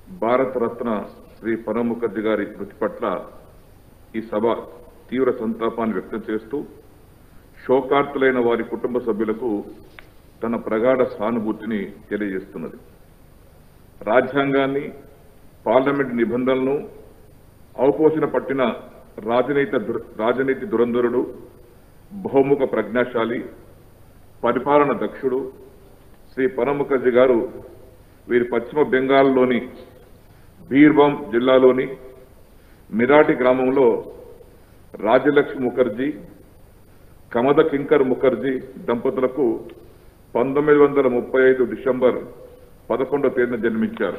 భారతరత్న శ్రీ ప్రణబ్ ముఖర్జీ గారి మృతి పట్ల ఈ సభ తీవ్ర సంతాపాన్ని వ్యక్తం చేస్తూ శోకార్తులైన వారి కుటుంబ సభ్యులకు తన ప్రగాఢ సానుభూతిని తెలియజేస్తున్నది రాజ్యాంగాన్ని పార్లమెంట్ నిబంధనలను అవపోసిన పట్టిన రాజనీతి దుర్- రాజనీతి దురంధరుడు బహుముఖ ప్రజ్ఞాశాలి పరిపాలన దక్షుడు శ్రీ ప్రణబ్ ముఖర్జీ గారు వీరి పశ్చిమ బెంగాల్లోని బీర్భం జిల్లాలోని మిరాటి గ్రామంలో రాజలక్ష్మి ముఖర్జీ కమద కింకర్ ముఖర్జీ దంపతులకు పంతొమ్మిది వందల ముప్పై ఐదు డిసెంబర్ పదకొండవ తేదీన జన్మించారు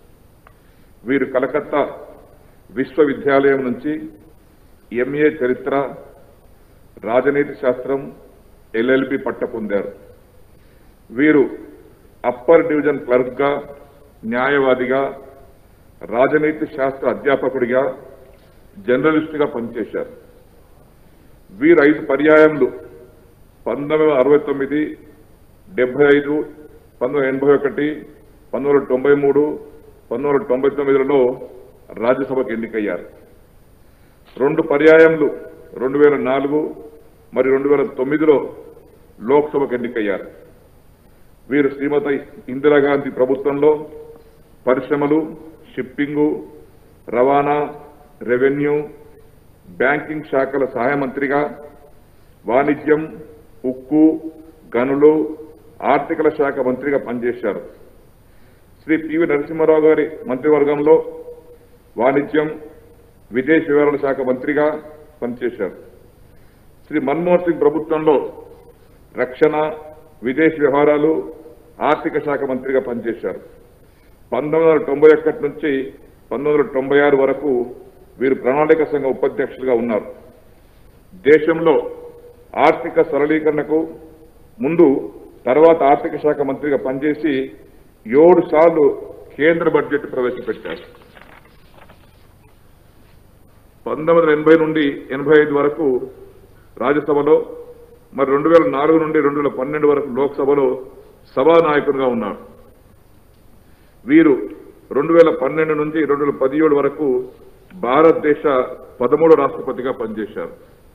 వీరు కలకత్తా విశ్వవిద్యాలయం నుంచి ఎంఏ చరిత్ర రాజనీతి శాస్త్రం ఎల్ఎల్బి పట్ట పొందారు వీరు అప్పర్ డివిజన్ క్లర్క్గా న్యాయవాదిగా రాజనీతి శాస్త్ర అధ్యాపకుడిగా జర్నలిస్టుగా పనిచేశారు వీరు ఐదు పర్యాయములు పంతొమ్మిది వందల అరవై తొమ్మిది డెబ్బై ఐదు పంతొమ్మిది వందల ఎనభై ఒకటి పంతొమ్మిది వందల తొంభై మూడు పంతొమ్మిది వందల తొంభై తొమ్మిదిలలో రాజ్యసభకు ఎన్నికయ్యారు రెండు పర్యాయములు రెండు వేల నాలుగు మరియు రెండు వేల తొమ్మిదిలో లోక్సభకు ఎన్నికయ్యారు వీరు శ్రీమతి ఇందిరాగాంధీ ప్రభుత్వంలో పరిశ్రమలు షిప్పింగు రవాణా రెవెన్యూ బ్యాంకింగ్ శాఖల సహాయ మంత్రిగా వాణిజ్యం ఉక్కు గనులు ఆర్థికల శాఖ మంత్రిగా పనిచేశారు శ్రీ పివి నరసింహారావు గారి మంత్రివర్గంలో వాణిజ్యం విదేశ వ్యవహారాల శాఖ మంత్రిగా పనిచేశారు శ్రీ మన్మోహన్ సింగ్ ప్రభుత్వంలో రక్షణ విదేశ వ్యవహారాలు ఆర్థిక శాఖ మంత్రిగా పనిచేశారు పంతొమ్మిది వందల తొంభై ఒకటి నుంచి పంతొమ్మిది వందల తొంభై ఆరు వరకు వీరు ప్రణాళిక సంఘ ఉపాధ్యక్షులుగా ఉన్నారు దేశంలో ఆర్థిక సరళీకరణకు ముందు తర్వాత ఆర్థిక శాఖ మంత్రిగా పనిచేసి ఏడు సార్లు కేంద్ర బడ్జెట్ ప్రవేశపెట్టారు పంతొమ్మిది వందల ఎనభై నుండి ఎనభై ఐదు వరకు రాజ్యసభలో మరి రెండు వేల నాలుగు నుండి రెండు వేల పన్నెండు వరకు లోక్సభలో సభానాయకునిగా ఉన్నారు వీరు రెండు వేల పన్నెండు నుంచి రెండు వేల పదిహేడు వరకు భారతదేశ పదమూడు రాష్ట్రపతిగా పనిచేశారు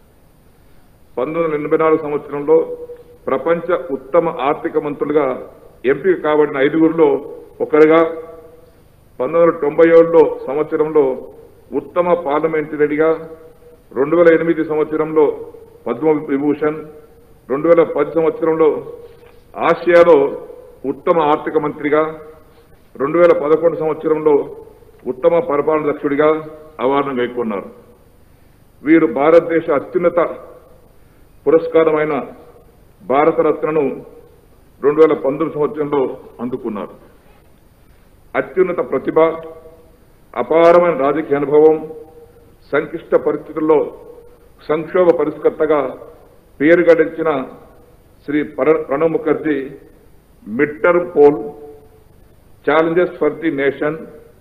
పంతొమ్మిది వందల ఎనభై నాలుగు సంవత్సరంలో ప్రపంచ ఉత్తమ ఆర్థిక మంత్రులుగా ఎంపిక కాబడిన ఐదుగురిలో ఒకరుగా పంతొమ్మిది వందల తొంభై ఏడులో సంవత్సరంలో ఉత్తమ పార్లమెంటరీగా రెండు వేల ఎనిమిది సంవత్సరంలో పద్మ విభూషణ్ రెండు వేల పది సంవత్సరంలో ఆసియాలో ఉత్తమ ఆర్థిక మంత్రిగా రెండు వేల పదకొండు సంవత్సరంలో ఉత్తమ పరిపాలన దక్షుడిగా అవార్డును గైకొన్నారు వీరు భారతదేశ అత్యున్నత పురస్కారమైన భారతరత్నను రెండు వేల పంతొమ్మిది సంవత్సరంలో అందుకున్నారు అత్యున్నత ప్రతిభ అపారమైన రాజకీయ అనుభవం సంక్లిష్ట పరిస్థితుల్లో సంక్షోభ పరిష్కర్తగా పేరు గడించిన శ్రీ ప్ర- Pranab Mukherjee mid term poll challenges for the nation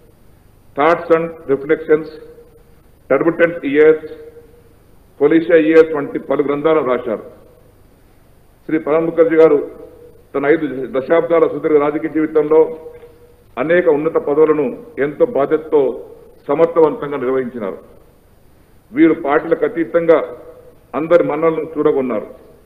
thoughts and reflections turbulent years పొలిషియా ఇయర్స్ వంటి పలు గ్రంథాలు రాశారు శ్రీ ప్రణబ్ ముఖర్జీ గారు తన ఐదు దశాబ్దాల సుదీర్ఘ రాజకీయ జీవితంలో అనేక ఉన్నత పదవులను ఎంతో బాధ్యతతో సమర్థవంతంగా నిర్వహించినారు వీరు పార్టీలకు అతీతంగా అందరి మన్నలను చూరగొన్నారు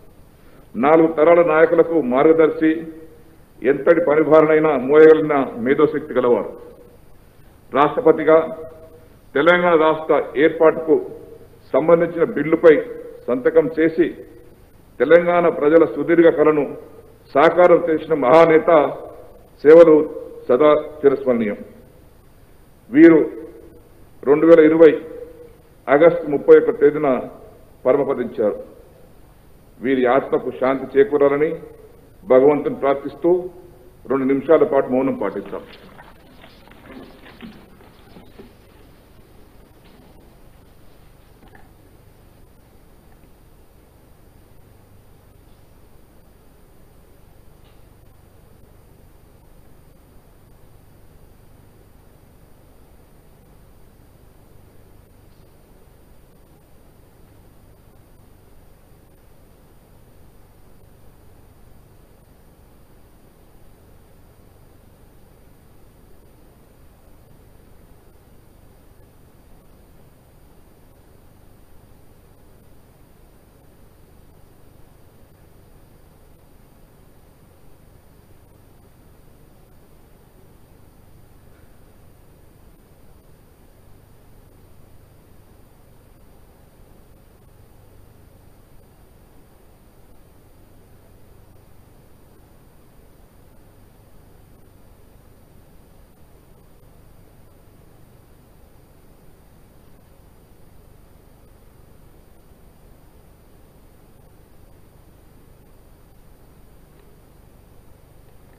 నాలుగు తరాల నాయకులకు మార్గదర్శి ఎంతటి పనిభారనైనా మోయగలిగిన మేధోశక్తి గలవారు రాష్ట్రపతిగా తెలంగాణ రాష్ట్ర ఏర్పాటుకు సంబంధించిన బిల్లుపై సంతకం చేసి తెలంగాణ ప్రజల సుదీర్ఘ కలను సాకారం చేసిన మహానేత సేవలు సదా చిరస్మరణీయం వీరు రెండు వేల ఇరవై ఆగస్టు ముప్పై ఒక్క తేదీన పరమపదించారు వీరి ఆత్మకు శాంతి చేకూరాలని భగవంతుని ప్రార్థిస్తూ రెండు నిమిషాల పాటు మౌనం పాటిద్దాం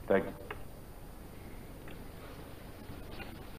థ్యాంక్ యూ